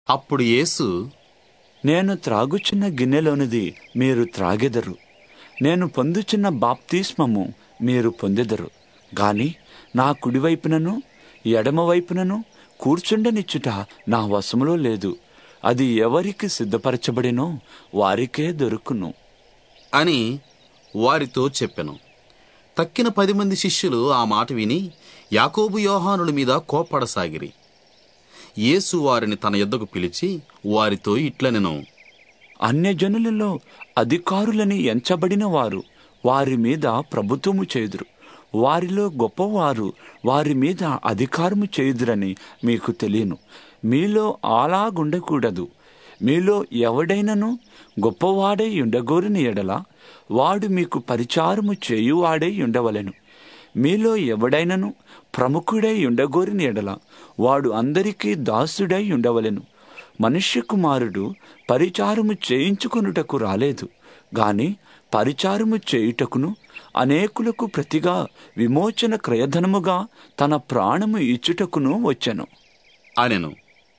అప్పుడు యేసు నేను త్రాగుచున్న గిన్నెలోనిది మీరు త్రాగెదరు నేను పొందుచున్న బాప్తిస్మము మీరు పొందెదరు గాని నా కుడివైపునను ఎడమవైపునను కూర్చుండనిచ్చుట నా వశములో లేదు అది ఎవరికి సిద్ధపరచబడినో వారికే దొరుకును అని వారితో చెప్పెను తక్కిన పది మంది శిష్యులు ఆ మాట విని యాకోబు యోహానుల మీద కోప్పడసాగిరి యేసు వారిని తన యొద్దకు పిలిచి వారితో ఇట్లనెను అన్యజనులలో అధికారులని ఎంచబడిన వారు వారి మీద ప్రభుత్వము చేదురు వారిలో గొప్పవారు వారి మీద అధికారము చేయుదురని మీకు తెలియను మీలో అలాగుండకూడదు మీలో ఎవడైనను గొప్పవాడై ఉండగోరిన ఎడల వాడు మీకు పరిచారము చేయువాడై ఉండవలెను మీలో ఎవడైనను ప్రముఖుడై ఉండగోరిన ఎడల వాడు అందరికీ దాసుడై ఉండవలెను మనుష్య కుమారుడు పరిచారము చేయించుకొనుటకు రాలేదు గాని పరిచారము చేయుటకును అనేకులకు ప్రతిగా విమోచన క్రయధనముగా తన ప్రాణము ఇచ్చుటకును వచ్చెను అనెను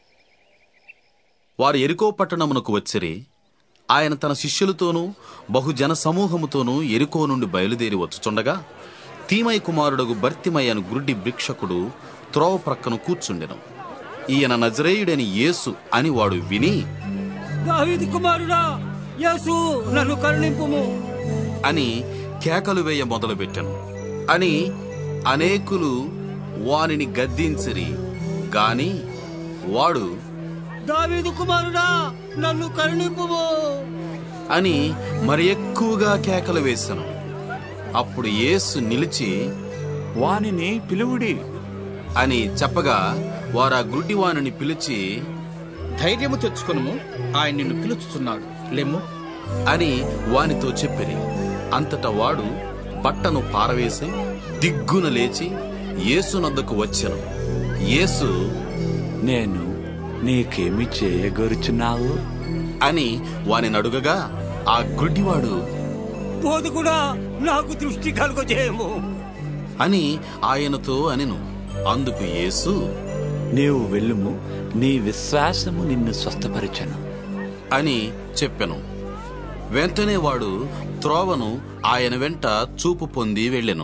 వారు ఎరుకో పట్టణమునకు వచ్చిరి ఆయన తన శిష్యులతోనూ బహుజన సమూహముతోనూ ఎరుకో నుండి బయలుదేరి వచ్చుచుండగా తీమై కుమారుడగు భర్తిమై అను గుడ్డి భిక్షకుడు త్రోవ ప్రక్కన కూర్చుండెను ఈయన నజరేయుడని యేసు అని వాడు విని దావీదు కుమారుడా యేసు నన్ను కరుణింపుము అని కేకలు వేయ మొదలుపెట్టెను అని అనేకులు వానిని గద్దించిరి గాని వాడు దావీదు కుమారుడా నన్ను కరుణింపుము అని మరి ఎక్కువగా కేకలు వేశాను అప్పుడు యేసు నిలిచి వానిని పిలువుడి అని చెప్పగా వారు ఆ గుడ్డివానిని పిలిచి ధైర్యము తెచ్చుకొనుము ఆయన నిన్ను పిలుచుచున్నాడు లెమ్ము అని వానితో చెప్పిరి అంతటా వాడు బట్టను పారవేసి దిగ్గున లేచి యేసునద్దకు వచ్చెను యేసు నేను నీకేమి చేయగోరుచున్నావు అని వాని అడుగగా ఆ గుడ్డివాడు బోధకుడా నాకు దృష్టి కలుగజేయము అని ఆయనతో అనెను అందుకు యేసు నీవు వెళ్ళుము నీ విశ్వాసము నిన్ను స్వస్థపరచను అని చెప్పెను వెంటనే వాడు త్రోవను ఆయన వెంట చూపు పొంది వెళ్ళెను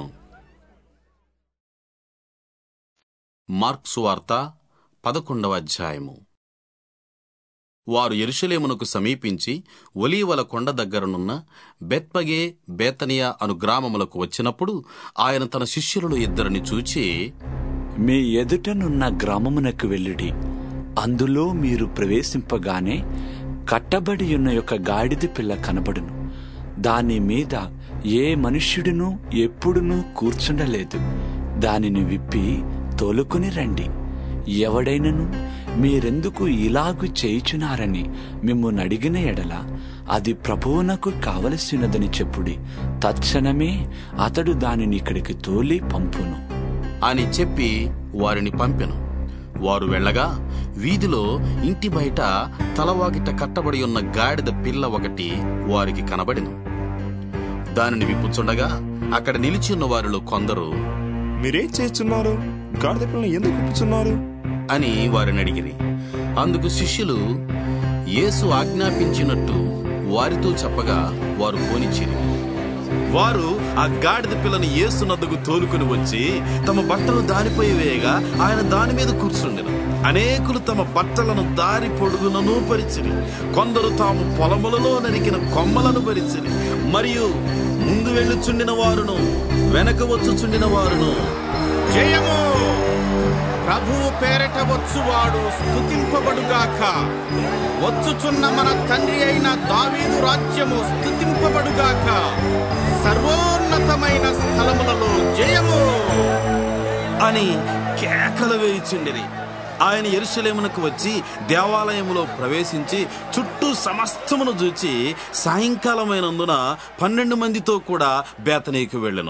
మార్క్సు వార్త పదకొండవ అధ్యాయము వారు ఎరుషలేమునకు సమీపించి ఒలీవల కొండ దగ్గరనున్న బెత్పగే బేతనియా అను గ్రామములకు వచ్చినప్పుడు ఆయన తన శిష్యులను ఇద్దరిని చూచి మీ ఎదుటనున్న గ్రామమునకు వెళ్ళుడి అందులో మీరు ప్రవేశింపగానే కట్టబడి ఉన్న యొక్క గాడిద పిల్ల కనబడును దాని మీద ఏ మనుష్యుడును ఎప్పుడునూ కూర్చుండలేదు దానిని విప్పి తోలుకుని రండి ఎవడైనను మీరెందుకు ఇలాగు చేయుచున్నారని మిమ్మల్ని అడిగిన ఎడల అది ప్రభువునకు కావలసినదని చెప్పుడి తక్షణమే అతడు దానిని ఇక్కడికి తోలి పంపును అని చెప్పి వారిని పంపెను వారు వెళ్ళగా వీధిలో ఇంటి బయట తలవాకిట కట్టబడి ఉన్న గాడిద పిల్ల ఒకటి వారికి కనబడెను దానిని విప్పుచుండగా అక్కడ నిలిచి ఉన్న వారిలో కొందరు మీరేం చేస్తున్నారు గాడిద పిల్లని ఎందుకు ఇప్పుచున్నారు అని వారిని అడిగిరి అందుకు శిష్యులు యేసు ఆజ్ఞాపించినట్టు వారితో చెప్పగా వారు పోనిచ్చిరి వారు ఆ గాడిద పిల్లని యేసునద్దకు తోలుకుని వచ్చి తమ బట్టలు దానిపై వేయగా ఆయన దాని మీద కూర్చుండెను అనేకులు తమ బట్టలను దారి పొడుగునను పరిచిరి కొందరు తాము పొలములలో నరికిన కొమ్మలను పరిచిరి మరియు ముందు వెళ్ళుచుండిన వారును వెనక వచ్చుచుండిన వారును జయము ప్రభువు పేరట వచ్చువాడు స్తుతింపబడుగాక వచ్చుచున్న మన తండ్రి అయిన దావీదు రాజ్యము స్తుతింపబడుగాక సర్వోన్నతమైన స్థలములలో జయము అని కేకలు వేయిచుండిరి ఆయన ఎరుసలేమునకు వచ్చి దేవాలయములో ప్రవేశించి చుట్టూ సమస్తమును చూచి సాయంకాలమైనందున పన్నెండు మందితో కూడా బేతనీకి వెళ్ళెను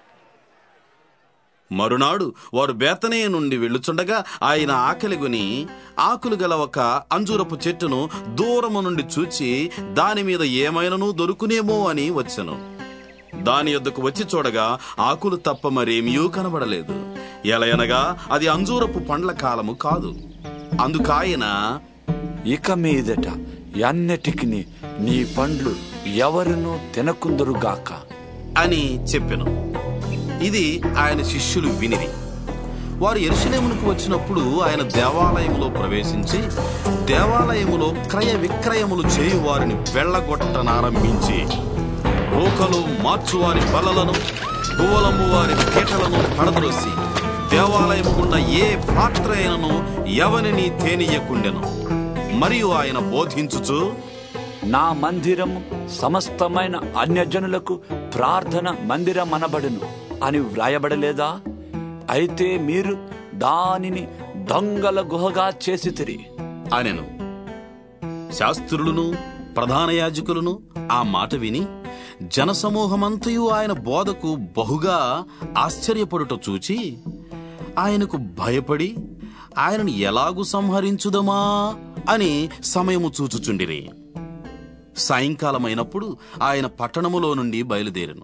మరునాడు వారు బేతనీయ నుండి వెళ్ళుచుండగా ఆయన ఆకలిగొని ఆకులు గల ఒక అంజూరపు చెట్టును దూరము నుండి చూచి దాని మీద ఏమైనను దొరుకునేమో అని వచ్చెను దాని యొద్దకు వచ్చి చూడగా ఆకులు తప్ప మరేమీ కనబడలేదు ఎలయనగా అది అంజూరపు పండ్ల కాలము కాదు అందుకాయన ఇక మీదట ఎన్నటికి నీ పండ్లు ఎవరునూ తినకుందురుగాక అని చెప్పెను ఇది ఆయన శిష్యులు వినిరి వారు ఎరుషలేమునకు వచ్చినప్పుడు ఆయన దేవాలయములో ప్రవేశించి దేవాలయములో క్రయ విక్రయములు చేయు వారిని వెళ్ళగొట్టనారంభించి రోకలు మార్చువారి బలలను గువ్వలము వారి పీటలను పడద్రోసి దేవాలయము గుండా ఏ పాత్ర అయినను ఎవనిని తేనీయకుండెను మరియు ఆయన బోధించుచు నా మందిరము సమస్తమైన అన్యజనులకు ప్రార్థన మందిరం అనబడును అని వ్రాయబడలేదా అయితే మీరు దానిని దొంగల గుహగా చేసితిరి అనెను శాస్త్రులను ప్రధాన యాజకులను ఆ మాట విని జనసమూహమంతయు ఆయన బోధకు బహుగా ఆశ్చర్యపడుట చూచి ఆయనకు భయపడి ఆయనను ఎలాగు సంహరించుదమా అని సమయము చూచుచుండిరి సాయంకాలమైనప్పుడు ఆయన పట్టణములో నుండి బయలుదేరెను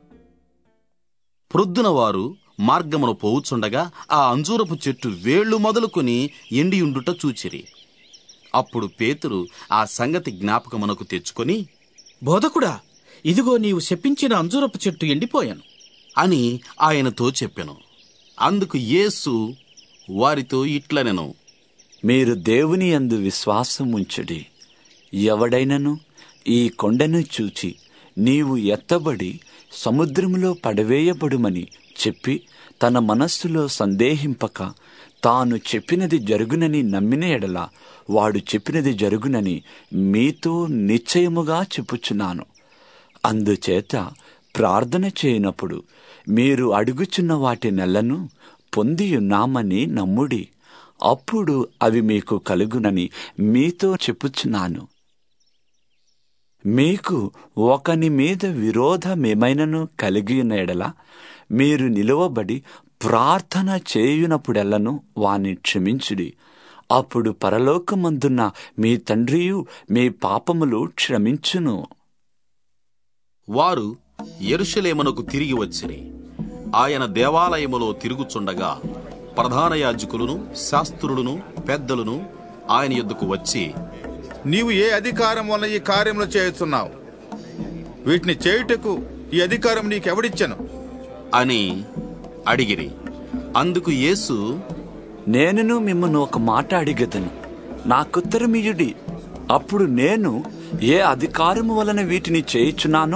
ప్రొద్దున వారు మార్గమును పోవుచుండగా ఆ అంజూరపు చెట్టు వేళ్లు మొదలుకొని ఎండియుండుట చూచిరి అప్పుడు పేతురు ఆ సంగతి జ్ఞాపకమునకు తెచ్చుకొని బోధకుడా ఇదిగో నీవు శపించిన అంజూరపు చెట్టు ఎండిపోయాను అని ఆయనతో చెప్పెను అందుకు యేసు వారితో ఇట్లనెను మీరు దేవుని యందు విశ్వాసం ఉంచుడి ఎవడైనను ఈ కొండను చూచి నీవు ఎత్తబడి సముద్రములో పడవేయబడుమని చెప్పి తన మనస్సులో సందేహింపక తాను చెప్పినది జరుగునని నమ్మిన ఎడల వాడు చెప్పినది జరుగునని మీతో నిశ్చయముగా చెప్పుచున్నాను అందుచేత ప్రార్థన చేయనప్పుడు మీరు అడుగుచున్న వాటి నెలను పొందియున్నామని నమ్ముడి అప్పుడు అవి మీకు కలుగునని మీతో చెప్పుచున్నాను మీకు ఒకని మీద విరోధమేమైనను కలిగి ఉన్న ఎడల మీరు నిలువబడి ప్రార్థన చేయునప్పుడెల్లను వాని క్షమించుడి అప్పుడు పరలోకమందున్న మీ తండ్రియు మీ పాపములు క్షమించును వారు యెరూషలేమునకు తిరిగి వచ్చిరి ఆయన దేవాలయములో తిరుగుచుండగా ప్రధాన యాజకులను శాస్త్రులను పెద్దలను ఆయన యొద్దకు వచ్చి నీవు ఏ అధికారం వల్ల ఈ కార్యములు చేస్తున్నావు వీటిని చేయుటకు ఈ అధికారం నీకెవడిచ్చాను అని అడిగిరి అందుకు యేసు నేనును మిమ్మల్ని ఒక మాట అడిగదను నాకుత్తరమియుడి అప్పుడు నేను ఏ అధికారము వలన వీటిని చేయుచున్నానో